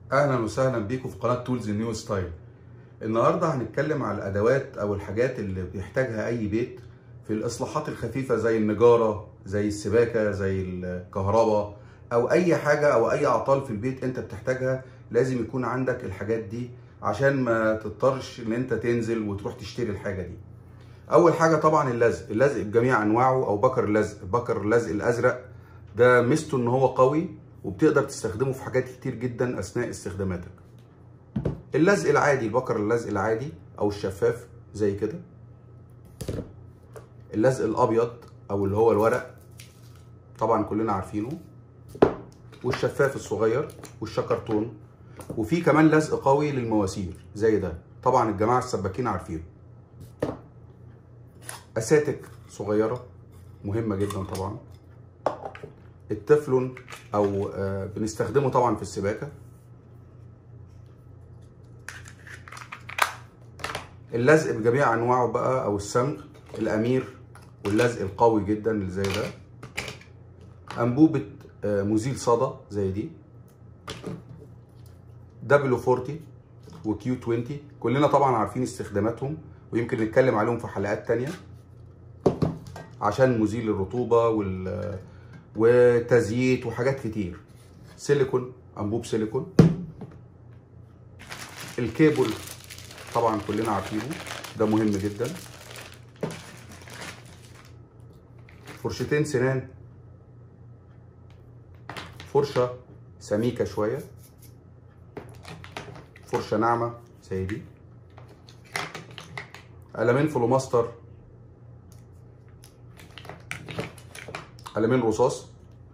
اهلا وسهلا بيكم في قناه تولز نيو ستايل النهارده هنتكلم على الادوات او الحاجات اللي بيحتاجها اي بيت في الاصلاحات الخفيفه زي النجاره زي السباكه زي الكهرباء او اي حاجه او اي اعطال في البيت انت بتحتاجها لازم يكون عندك الحاجات دي عشان ما تضطرش ان انت تنزل وتروح تشتري الحاجه دي اول حاجه طبعا اللزق اللزق بجميع انواعه او بكر اللزق بكر اللزق الازرق ده ميزته ان هو قوي وبتقدر تستخدمه في حاجات كتير جدا اثناء استخداماتك اللزق العادي البكر اللزق العادي او الشفاف زي كده اللزق الابيض او اللي هو الورق طبعا كلنا عارفينه والشفاف الصغير والشكرتون وفي كمان لزق قوي للمواسير زي ده طبعا الجماعه السباكين عارفينه اساتك صغيره مهمه جدا طبعا التفلون او بنستخدمه طبعا في السباكه اللزق بجميع انواعه بقى او الصمغ الامير واللزق القوي جدا اللي زي ده انبوبه مزيل صدى زي دي دبليو 40 وكيو 20 كلنا طبعا عارفين استخداماتهم ويمكن نتكلم عليهم في حلقات تانية عشان مزيل الرطوبة وال وتزييت وحاجات كتير سيليكون انبوب سيليكون الكيبل طبعا كلنا عارفينه ده مهم جدا فرشتين سنان فرشة سميكة شوية فرشة ناعمة زي دي قلمين فلوماستر قلمين رصاص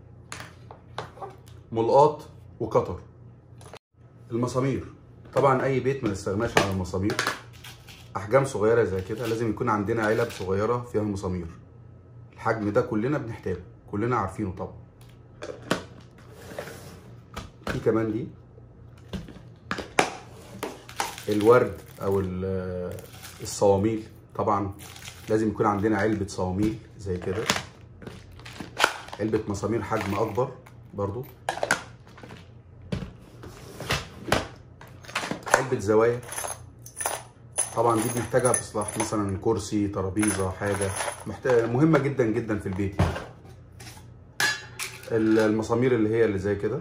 ملقاط وقطر المسامير طبعا اي بيت ما نستغناش عن المسامير احجام صغيره زي كده لازم يكون عندنا علب صغيره فيها مسامير الحجم ده كلنا بنحتاجه كلنا عارفينه طبعا في كمان دي الورد او الصواميل طبعا لازم يكون عندنا علبه صواميل زي كده علبة مسامير حجم أكبر برضو علبة زوايا طبعا دي بنحتاجها في إصلاح مثلا كرسي ترابيزة حاجة محتاجة مهمة جدا جدا في البيت يعني. المسامير اللي هي اللي زي كده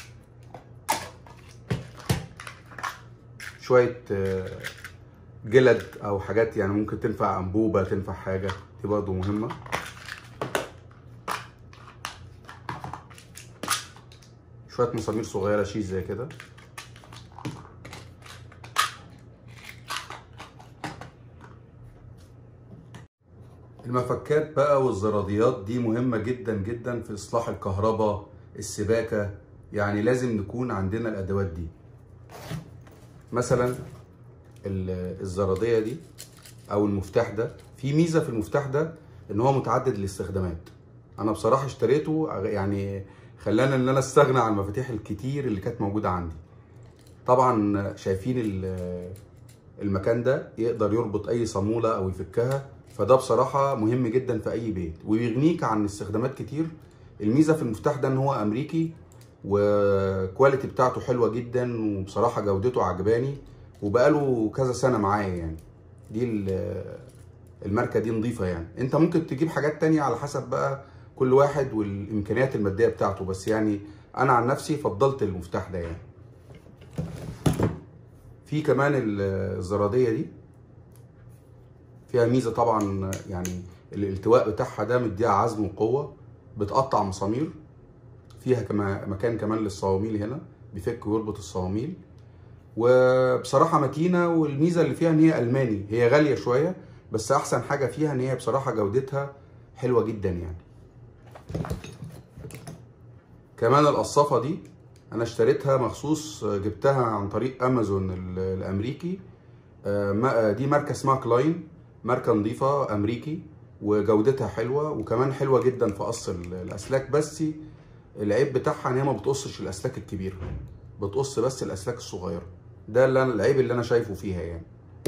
شوية جلد أو حاجات يعني ممكن تنفع أنبوبة تنفع حاجة دي برضو مهمة شويه مسامير صغيره شيش زي كده المفكات بقى والزراديات دي مهمه جدا جدا في اصلاح الكهرباء السباكه يعني لازم نكون عندنا الادوات دي مثلا الزراديه دي او المفتاح ده في ميزه في المفتاح ده ان هو متعدد الاستخدامات انا بصراحه اشتريته يعني خلاني ان انا استغنى عن المفاتيح الكتير اللي كانت موجوده عندي طبعا شايفين المكان ده يقدر يربط اي صاموله او يفكها فده بصراحه مهم جدا في اي بيت ويغنيك عن استخدامات كتير الميزه في المفتاح ده ان هو امريكي وكواليتي بتاعته حلوه جدا وبصراحه جودته عجباني وبقاله كذا سنه معايا يعني دي الماركه دي نظيفه يعني انت ممكن تجيب حاجات تانية على حسب بقى كل واحد والامكانيات الماديه بتاعته بس يعني انا عن نفسي فضلت المفتاح ده يعني في كمان الزراديه دي فيها ميزه طبعا يعني الالتواء بتاعها ده مديها عزم وقوه بتقطع مسامير فيها كمان مكان كمان للصواميل هنا بيفك ويربط الصواميل وبصراحه متينه والميزه اللي فيها ان هي الماني هي غاليه شويه بس احسن حاجه فيها ان هي بصراحه جودتها حلوه جدا يعني كمان القصافة دي انا اشتريتها مخصوص جبتها عن طريق امازون الامريكي دي ماركة اسمها كلاين ماركة نظيفة امريكي وجودتها حلوة وكمان حلوة جدا في قص الاسلاك بس العيب بتاعها ان هي ما بتقصش الاسلاك الكبيرة بتقص بس الاسلاك الصغيرة ده اللي أنا العيب اللي انا شايفه فيها يعني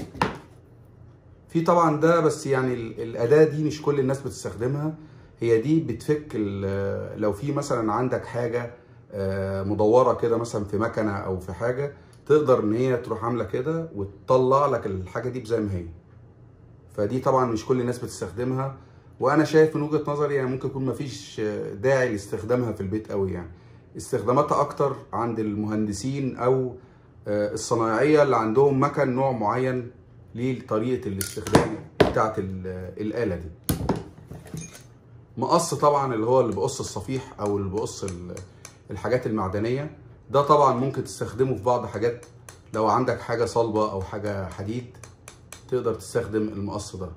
في طبعا ده بس يعني الاداة دي مش كل الناس بتستخدمها هي دي بتفك لو في مثلا عندك حاجه آه، مدوره كده مثلا في مكنه او في حاجه تقدر ان هي تروح عامله كده وتطلع لك الحاجه دي زي ما هي فدي طبعا مش كل الناس بتستخدمها وانا شايف من وجهه نظري يعني ممكن يكون مفيش داعي لاستخدامها في البيت قوي يعني استخداماتها اكتر عند المهندسين او آه، الصنايعيه اللي عندهم مكن نوع معين لطريقه الاستخدام بتاعت ال- الاله دي مقص طبعا اللي هو اللي بقص الصفيح او اللي بقص ال- الحاجات المعدنيه ده طبعا ممكن تستخدمه في بعض حاجات لو عندك حاجه صلبه او حاجه حديد تقدر تستخدم المقص ده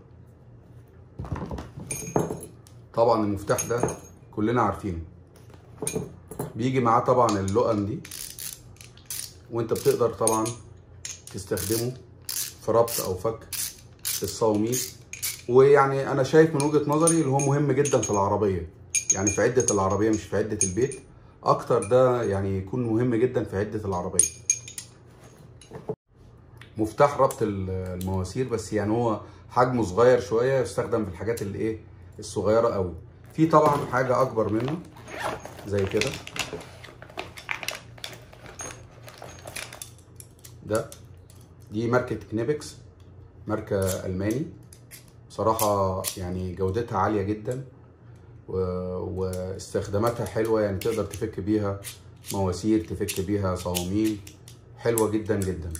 طبعا المفتاح ده كلنا عارفينه بيجي معاه طبعا اللقم دي وانت بتقدر طبعا تستخدمه في ربط او فك الصواميل ويعني انا شايف من وجهة نظري اللي هو مهم جدا في العربية يعني في عدة العربية مش في عدة البيت اكتر ده يعني يكون مهم جدا في عدة العربية مفتاح ربط ال- المواسير بس يعني هو حجمه صغير شوية يستخدم في الحاجات اللي ايه الصغيرة قوي في طبعا حاجة اكبر منه زي كده ده دي ماركة كنيبكس ماركة ألماني بصراحة يعني جودتها عالية جدا و... واستخداماتها حلوة يعني تقدر تفك بيها مواسير تفك بيها صواميل حلوة جدا جدا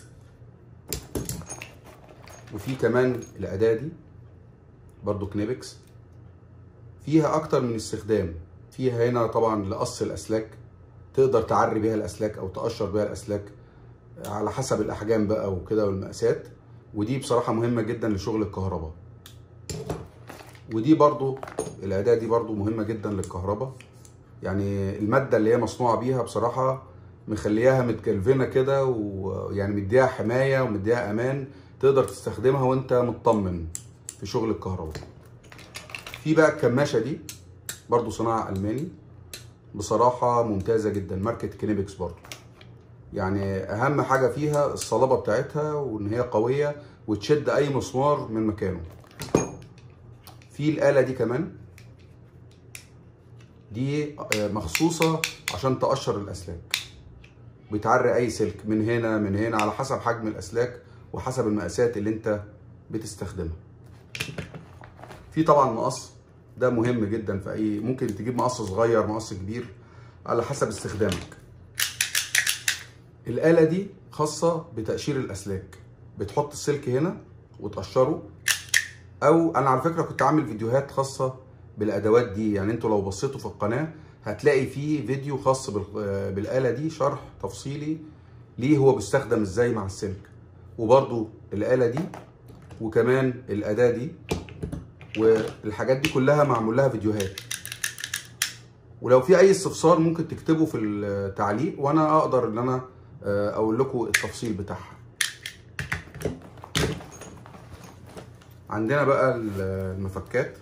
وفي كمان الأداة دي برضو كنيبكس فيها أكتر من استخدام فيها هنا طبعا لقص الأسلاك تقدر تعري بيها الأسلاك أو تقشر بيها الأسلاك على حسب الأحجام بقى وكده والمقاسات ودي بصراحة مهمة جدا لشغل الكهرباء ودي برضو الأداة دي برضو مهمة جدا للكهرباء يعني المادة اللي هي مصنوعة بيها بصراحة مخلياها متكلفنة كده ويعني مديها حماية ومديها أمان تقدر تستخدمها وانت مطمن في شغل الكهرباء في بقى الكماشة دي برضو صناعة ألماني بصراحة ممتازة جدا ماركة كينيبكس برضو يعني أهم حاجة فيها الصلابة بتاعتها وإن هي قوية وتشد أي مسمار من مكانه في الآلة دي كمان دي مخصوصة عشان تقشر الأسلاك بتعري أي سلك من هنا من هنا على حسب حجم الأسلاك وحسب المقاسات اللي أنت بتستخدمها في طبعا مقص ده مهم جدا في أي ممكن تجيب مقص صغير مقص كبير على حسب استخدامك الآلة دي خاصة بتقشير الأسلاك بتحط السلك هنا وتقشره او انا على فكره كنت عامل فيديوهات خاصه بالادوات دي يعني انتوا لو بصيتوا في القناه هتلاقي فيه فيديو خاص بال- بالاله دي شرح تفصيلي ليه هو بيستخدم ازاي مع السلك وبرضو الاله دي وكمان الاداه دي والحاجات دي كلها معمول لها فيديوهات ولو في اي استفسار ممكن تكتبه في التعليق وانا اقدر ان انا آه، اقول لكم التفصيل بتاعها عندنا بقى المفكات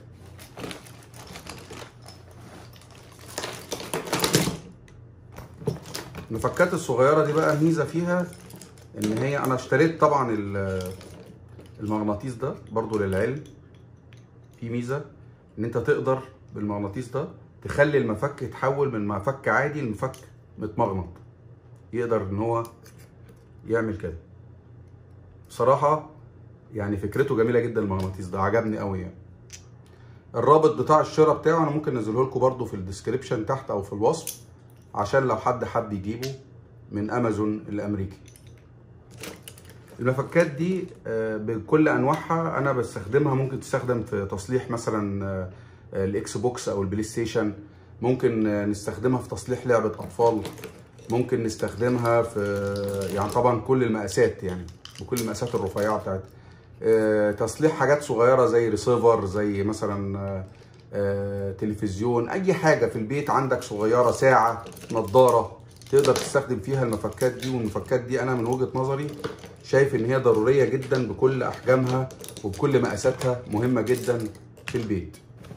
المفكات الصغيرة دي بقى ميزة فيها ان هي انا اشتريت طبعا ال- المغناطيس ده برضو للعلم في ميزة ان انت تقدر بالمغناطيس ده تخلي المفك يتحول من مفك عادي لمفك متمغنط يقدر ان هو يعمل كده بصراحة يعني فكرته جميله جدا المغناطيس ده عجبني قوي يعني الرابط بتاع الشراء بتاعه انا ممكن انزله لكم برده في الديسكريبشن تحت او في الوصف عشان لو حد حب يجيبه من امازون الامريكي المفكات دي آه، بكل انواعها انا بستخدمها ممكن تستخدم في تصليح مثلا آه، الاكس بوكس او البلاي ستيشن ممكن آه، نستخدمها في تصليح لعبه اطفال ممكن نستخدمها في يعني طبعا كل المقاسات يعني بكل المقاسات الرفيعه بتاعتها آه، تصليح حاجات صغيره زي ريسيفر زي مثلا آه، آه، تلفزيون اي حاجه في البيت عندك صغيره ساعه نظاره تقدر تستخدم فيها المفكات دي والمفكات دي انا من وجهه نظري شايف ان هي ضروريه جدا بكل احجامها وبكل مقاساتها مهمه جدا في البيت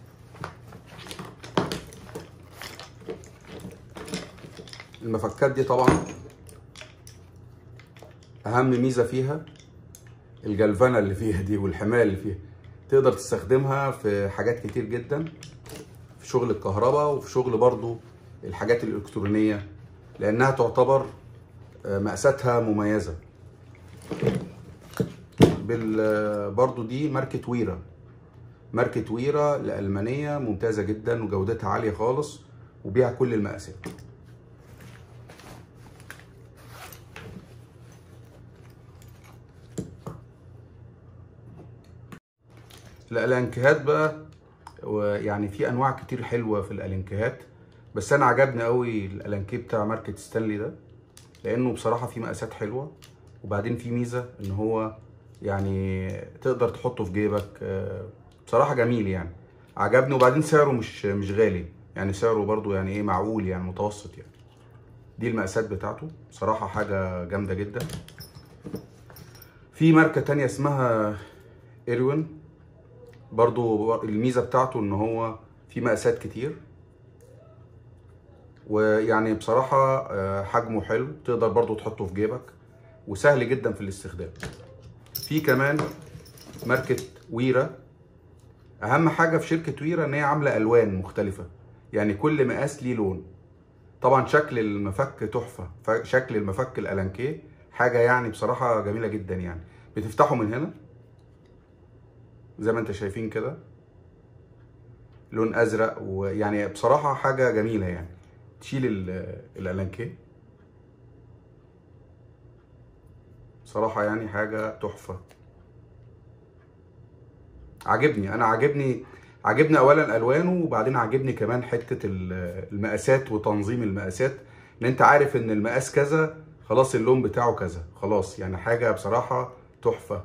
المفكات دي طبعا اهم ميزه فيها الجلفنه اللي فيها دي والحمايه اللي فيها تقدر تستخدمها في حاجات كتير جدا في شغل الكهرباء وفي شغل برضو الحاجات الالكترونيه لانها تعتبر آه، مقاساتها مميزه بال برضو دي ماركة ويرا ماركة ويرا الألمانية ممتازة جدا وجودتها عالية خالص وبيها كل المقاسات الألانكهات بقى يعني في أنواع كتير حلوة في الألانكهات بس أنا عجبني قوي الألانكيه بتاع ماركة ستانلي ده لأنه بصراحة في مقاسات حلوة وبعدين في ميزة إن هو يعني تقدر تحطه في جيبك آه، بصراحة جميل يعني عجبني وبعدين سعره مش مش غالي يعني سعره برضو يعني ايه معقول يعني متوسط يعني دي المقاسات بتاعته بصراحة حاجة جامدة جدا في ماركة تانية اسمها ايروين برضو الميزة بتاعته ان هو في مقاسات كتير ويعني بصراحة آه، حجمه حلو تقدر برضو تحطه في جيبك وسهل جدا في الاستخدام في كمان ماركة ويرا اهم حاجة في شركة ويرا ان هي عاملة الوان مختلفة يعني كل مقاس ليه لون طبعا شكل المفك تحفة ف- شكل المفك الالانكيه حاجة يعني بصراحة جميلة جدا يعني بتفتحه من هنا زي ما انت شايفين كده لون ازرق ويعني بصراحة حاجة جميلة يعني تشيل ال- الالانكيه بصراحة يعني حاجة تحفة عاجبني انا عاجبني عاجبني اولا الوانه وبعدين عاجبني كمان حته ال- المقاسات وتنظيم المقاسات ان انت عارف ان المقاس كذا خلاص اللون بتاعه كذا خلاص يعني حاجه بصراحه تحفه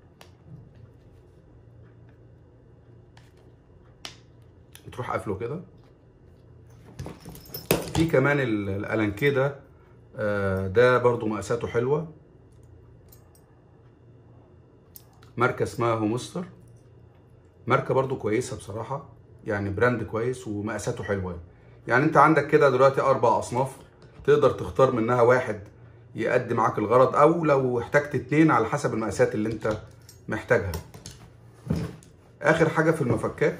بتروح قافله كده في كمان ال- الالانكيه ده آه، ده برضو مقاساته حلوه ماركه اسمها هومستر ماركه برضو كويسه بصراحه يعني براند كويس ومقاساته حلوه يعني انت عندك كده دلوقتي اربع اصناف تقدر تختار منها واحد يأدي معاك الغرض او لو احتجت اتنين على حسب المقاسات اللي انت محتاجها اخر حاجه في المفكات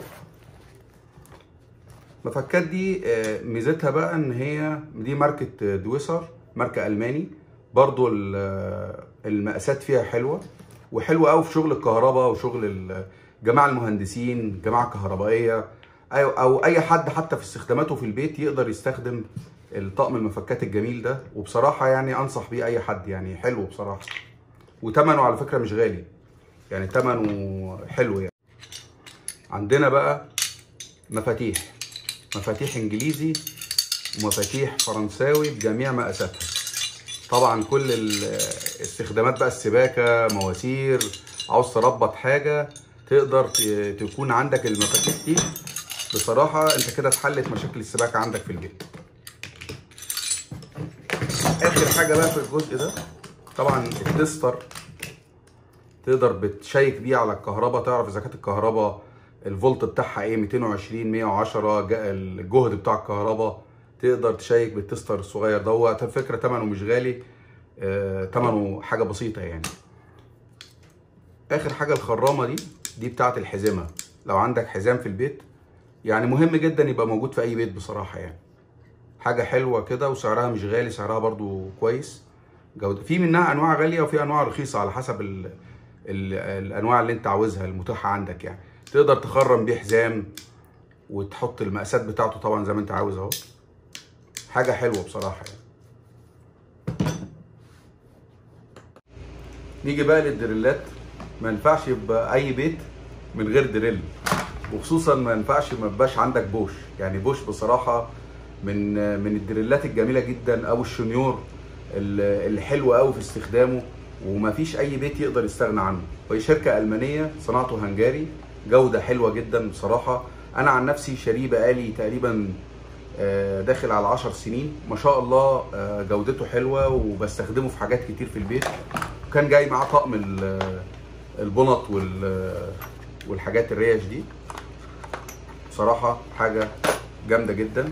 المفكات دي آه، ميزتها بقى ان هي دي ماركه آه، دويسر ماركه الماني برضو ال- آه، المقاسات فيها حلوه وحلوه قوي في شغل الكهرباء وشغل ال- جماعه المهندسين جماعه الكهربائيه او او اي حد حتى في استخداماته في البيت يقدر يستخدم الطقم المفكات الجميل ده وبصراحه يعني انصح بيه اي حد يعني حلو بصراحه وثمنه على فكره مش غالي يعني ثمنه حلو يعني عندنا بقى مفاتيح مفاتيح انجليزي ومفاتيح فرنساوي بجميع مقاساتها طبعا كل الاستخدامات بقى السباكه مواسير عاوز تربط حاجه تقدر ت- تكون عندك المفاتيح دي بصراحه انت كده اتحلت مشاكل السباكه عندك في البيت اخر حاجه بقى في الجزء ده طبعا التستر تقدر بتشيك بيه على الكهرباء تعرف اذا كانت الكهرباء الفولت بتاعها ايه 220 110 جا- الجهد بتاع الكهرباء تقدر تشيك بالتستر الصغير ده هو على فكره ثمنه مش غالي آه، ثمنه حاجه بسيطه يعني اخر حاجه الخرامه دي دي بتاعه الحزمه لو عندك حزام في البيت يعني مهم جدا يبقى موجود في اي بيت بصراحه يعني حاجه حلوه كده وسعرها مش غالي سعرها برضو كويس جوده في منها انواع غاليه وفي انواع رخيصه على حسب ال... ال... الانواع اللي انت عاوزها المتاحه عندك يعني تقدر تخرم بيه حزام وتحط المقاسات بتاعته طبعا زي ما انت عاوز اهو حاجه حلوه بصراحه يعني نيجي بقى للدريلات ما ينفعش يبقى اي بيت من غير دريل وخصوصا ما ينفعش ما يبقاش عندك بوش يعني بوش بصراحه من من الدريلات الجميله جدا او الشنيور ال- الحلو قوي في استخدامه وما فيش اي بيت يقدر يستغنى عنه وهي شركه المانيه صناعته هنجاري جوده حلوه جدا بصراحه انا عن نفسي شاريه بقالي تقريبا آه، داخل على 10 سنين ما شاء الله آه، جودته حلوه وبستخدمه في حاجات كتير في البيت وكان جاي معاه طقم ال- البنط وال والحاجات الريش دي بصراحه حاجه جامده جدا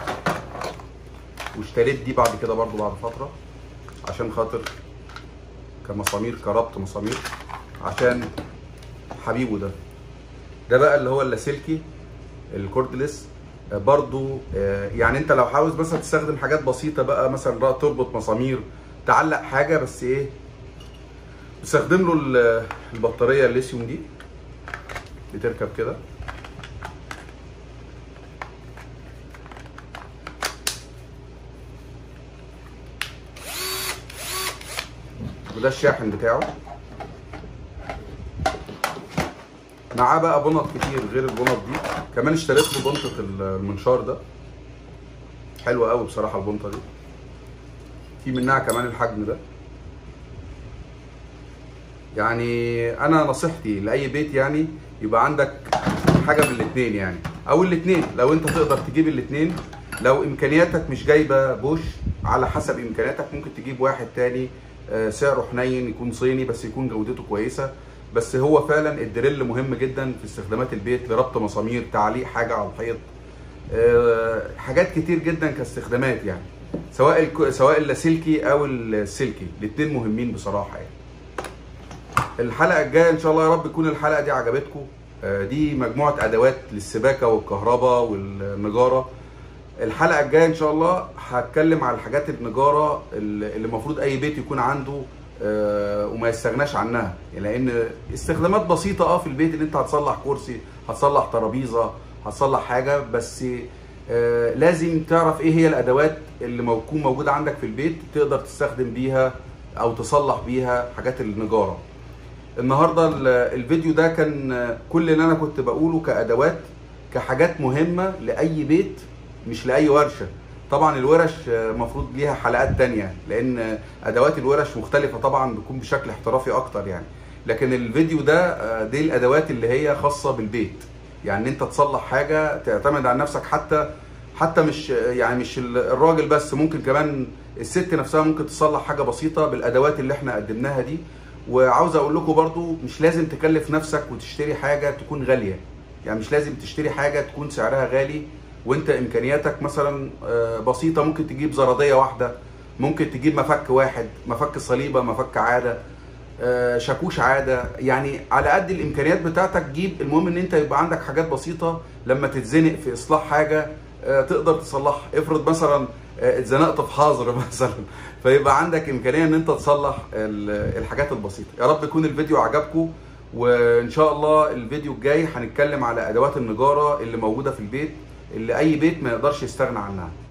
واشتريت دي بعد كده برضو بعد فتره عشان خاطر كمسامير كربط مسامير عشان حبيبه ده ده بقى اللي هو اللاسلكي الكوردلس آه، برضو آه، يعني انت لو عاوز مثلا تستخدم حاجات بسيطه بقى مثلا بقى تربط مسامير تعلق حاجه بس ايه بستخدم له ال- البطاريه الليثيوم دي بتركب كده وده الشاحن بتاعه معاه بقى بنط كتير غير البنط دي كمان اشتريت له بنطة المنشار ده حلوة قوي بصراحة البنطة دي في منها كمان الحجم ده يعني انا نصيحتي لاي بيت يعني يبقى عندك حاجه من الاثنين يعني او الاثنين لو انت تقدر تجيب الاثنين لو امكانياتك مش جايبه بوش على حسب امكانياتك ممكن تجيب واحد تاني آه، سعره حنين يكون صيني بس يكون جودته كويسه بس هو فعلا الدريل مهم جدا في استخدامات البيت لربط مسامير تعليق حاجه على الحيط آه، حاجات كتير جدا كاستخدامات يعني سواء الك... سواء اللاسلكي او السلكي الاثنين مهمين بصراحه يعني الحلقه الجايه ان شاء الله يا رب تكون الحلقه دي عجبتكم آه، دي مجموعه ادوات للسباكه والكهرباء والنجاره الحلقه الجايه ان شاء الله هتكلم على الحاجات النجاره اللي اللي المفروض اي بيت يكون عنده آه، وما يستغناش عنها لان استخدامات بسيطه اه في البيت ان انت هتصلح كرسي هتصلح ترابيزه هتصلح حاجه بس آه، لازم تعرف ايه هي الادوات اللي مو- تكون موجوده عندك في البيت تقدر تستخدم بيها او تصلح بيها حاجات النجاره النهارده ال- الفيديو ده كان كل اللي انا كنت بقوله كادوات كحاجات مهمه لاي بيت مش لاي ورشه طبعا الورش المفروض ليها حلقات تانية لان ادوات الورش مختلفه طبعا بتكون بشكل احترافي اكتر يعني لكن الفيديو ده آه، دي الادوات اللي هي خاصه بالبيت يعني انت تصلح حاجه تعتمد على نفسك حتى حتى مش يعني مش الراجل بس ممكن كمان الست نفسها ممكن تصلح حاجه بسيطه بالادوات اللي احنا قدمناها دي وعاوز اقول لكم برضو مش لازم تكلف نفسك وتشتري حاجه تكون غاليه يعني مش لازم تشتري حاجه تكون سعرها غالي وانت امكانياتك مثلا آه، بسيطه ممكن تجيب زراديه واحده ممكن تجيب مفك واحد مفك صليبه مفك عاده آه، شاكوش عاده يعني على قد الامكانيات بتاعتك جيب المهم ان انت يبقى عندك حاجات بسيطه لما تتزنق في اصلاح حاجه آه، تقدر تصلحها افرض مثلا آه، اتزنقت في حظر مثلا فيبقى عندك امكانيه ان انت تصلح ال- الحاجات البسيطه يا رب يكون الفيديو عجبكم وان شاء الله الفيديو الجاي هنتكلم على ادوات النجاره اللي موجوده في البيت اللي اي بيت ما يقدرش يستغنى عنها